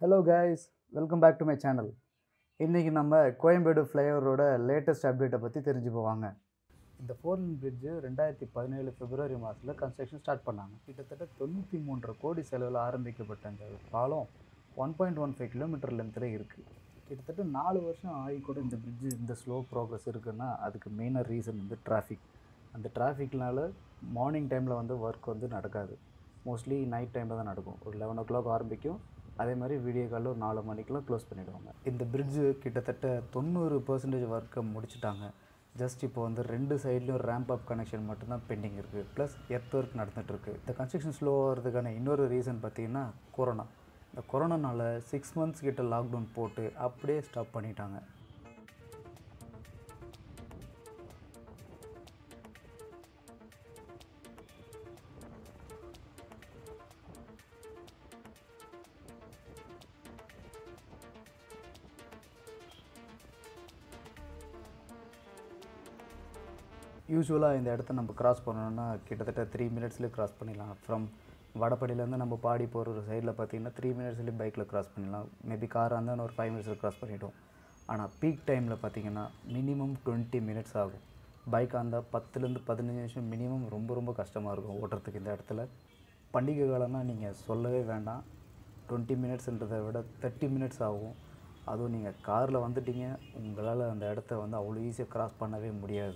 hello guys welcome back to my channel இன்றைக்கி நம்ம Koyambedu ஃப்ளைஓவரோட latest அப்டேட்டை பற்றி தெரிஞ்சு போவாங்க இந்த ஃபோர் லைன் பிரிட்ஜு ரெண்டாயிரத்தி பதினேழு பிப்ரவரி மாதத்தில் கன்ஸ்ட்ரக்ஷன் ஸ்டார்ட் பண்ணாங்க கிட்டத்தட்ட தொண்ணூற்றி மூன்றரை கோடி செலவில் ஆரம்பிக்கப்பட்ட இந்த பாலம் one point one five kilometer லென்த்தில் இருக்குது கிட்டத்தட்ட நாலு வருஷம் ஆகி கூட இந்த பிரிட்ஜு இந்த ஸ்லோ ப்ராக்ரஸ் இருக்குன்னா அதுக்கு மெயினாக ரீசன் வந்து டிராஃபிக் அந்த டிராஃபிக்னால மார்னிங் டைமில் வந்து ஒர்க் வந்து நடக்காது மோஸ்ட்லி நைட் டைமில் தான் நடக்கும் ஒரு லெவன் ஓ கிளாக் ஆரம்பிக்கும் அதே மாதிரி வீடியோ காலில் ஒரு நாலு மணிக்கெலாம் க்ளோஸ் பண்ணிவிடுவாங்க இந்த பிரிட்ஜு கிட்டத்தட்ட தொண்ணூறு பர்சன்டேஜ் ஒர்க்கை முடிச்சிட்டாங்க ஜஸ்ட் இப்போ வந்து ரெண்டு சைட்லேயும் ரேம்ப் அப் கனெக்ஷன் மட்டும்தான் பெண்டிங் இருக்குது ப்ளஸ் எர்த் ஒர்க் நடந்துகிட்ருக்கு இந்த கன்ஸ்ட்ரக்ஷன் ஸ்லோ ஆகிறதுக்கான இன்னொரு ரீசன் பார்த்தீங்கன்னா கொரோனா இந்த கொரோனானால சிக்ஸ் மந்த்ஸ் கிட்ட லாக்டவுன் போட்டு அப்படியே ஸ்டாப் பண்ணிட்டாங்க யூஸ்வலாக இந்த இடத்த நம்ம கிராஸ் பண்ணணும்னா கிட்டத்தட்ட த்ரீ மினிட்ஸ்லேயே கிராஸ் பண்ணிடலாம் ஃப்ரம் வடபடியிலேருந்து நம்ம பாடி போகிற ஒரு சைடில் பார்த்தீங்கன்னா த்ரீ மினிட்ஸ்லேயே பைக்கில் கிராஸ் பண்ணிடலாம் மேபி காராக இருந்தால் ஒரு ஃபைவ் மினிட்ஸில் கிராஸ் பண்ணிட்டோம் ஆனால் பீக் டைமில் பார்த்தீங்கன்னா மினிமம் டுவெண்ட்டி மினிட்ஸ் ஆகும் பைக்காக இருந்தால் பத்துலேருந்து பதினஞ்சு நிமிஷம் மினிமம் ரொம்ப ரொம்ப கஷ்டமாக இருக்கும் ஓட்டுறதுக்கு இந்த இடத்துல பண்டிகை காலம்னா நீங்கள் சொல்லவே வேண்டாம் டுவெண்ட்டி மினிட்ஸ்ன்றதை விட தேர்ட்டி மினிட்ஸ் ஆகும் அதுவும் நீங்கள் காரில் வந்துட்டீங்க உங்களால் அந்த இடத்த வந்து அவ்வளோ ஈஸியாக கிராஸ் பண்ணவே முடியாது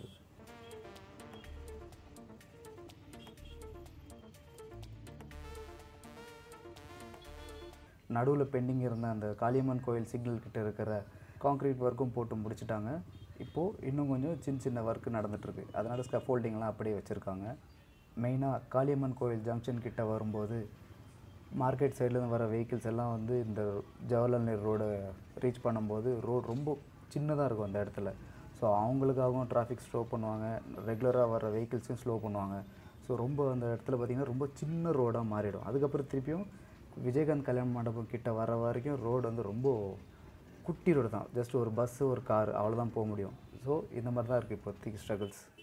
நடுவில் பெண்டிங் இருந்த அந்த காளியம்மன் கோயில் சிக்னல் கிட்ட இருக்கிற காங்க்ரீட் ஒர்க்கும் போட்டு முடிச்சிட்டாங்க இப்போது இன்னும் கொஞ்சம் சின்ன சின்ன ஒர்க் நடந்துகிட்ருக்கு அதனால் ஸ்கஃபோல்டிங்லாம் அப்படியே வச்சுருக்காங்க மெயினாக காளியம்மன் கோயில் ஜங்ஷன் கிட்ட வரும்போது மார்க்கெட் சைட்லேருந்து வர வெஹிக்கிள்ஸ் எல்லாம் வந்து இந்த ஜவஹர்லால் நேரு ரோடை ரீச் பண்ணும்போது ரோடு ரொம்ப சின்னதாக இருக்கும் அந்த இடத்துல ஸோ அவங்களுக்காகவும் டிராஃபிக் ஸ்லோ பண்ணுவாங்க ரெகுலராக வர வெஹிக்கிள்ஸையும் ஸ்லோ பண்ணுவாங்க ஸோ ரொம்ப அந்த இடத்துல பார்த்திங்கன்னா ரொம்ப சின்ன ரோடாக மாறிடும் அதுக்கப்புறம் திருப்பியும் விஜயகாந்த் கல்யாண மண்டபம் கிட்ட வர வரைக்கும் ரோடு வந்து ரொம்ப குட்டி ரோடு தான் ஜஸ்ட் ஒரு பஸ்ஸு ஒரு கார் அவ்வளோதான் போக முடியும் ஸோ இந்த மாதிரி தான் இருக்குது இப்போதைக்கு ஸ்ட்ரகிள்ஸ்